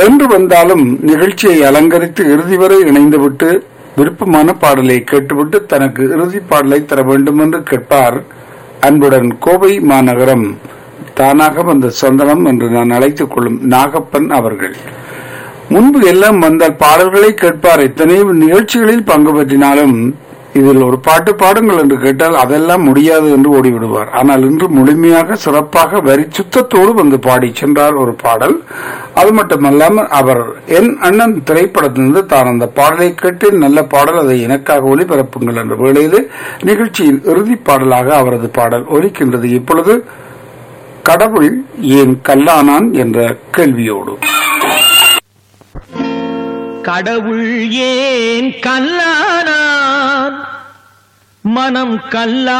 என்று வந்தாலும் நிகழ்ச்சியை அலங்கரித்து இறுதி வரை இணைந்துவிட்டு விருப்பமான பாடலை கேட்டுவிட்டு தனக்கு இறுதி பாடலை தர வேண்டும் என்று கேட்பார் அன்புடன் கோவை மாநகரம் தானாக வந்த சொந்தனம் என்று நான் அழைத்துக் கொள்ளும் நாகப்பன் அவர்கள் முன்பு எல்லாம் வந்தால் பாடல்களை கேட்பார் எத்தனையோ நிகழ்ச்சிகளில் பங்கு பெற்றினாலும் இதில் ஒரு பாட்டு பாடுங்கள் என்று கேட்டால் அதெல்லாம் முடியாது என்று ஓடிவிடுவார் ஆனால் இன்று முழுமையாக சிறப்பாக வரி சுத்தத்தோடு வந்து பாடி சென்றார் ஒரு பாடல் அது மட்டுமல்லாமல் அவர் என் அண்ணன் திரைப்படத்திலிருந்து தான் அந்த பாடலை கேட்டு நல்ல பாடல் அதை எனக்காக ஒளிபரப்புங்கள் என்ற வேளையில் நிகழ்ச்சியின் இறுதி பாடலாக அவரது பாடல் ஒலிக்கின்றது இப்பொழுது கடவுள் ஏன் கல்லானான் என்ற கேள்வியோடு கடவுள் ஏன் கல்லானான் மனம் கல்லா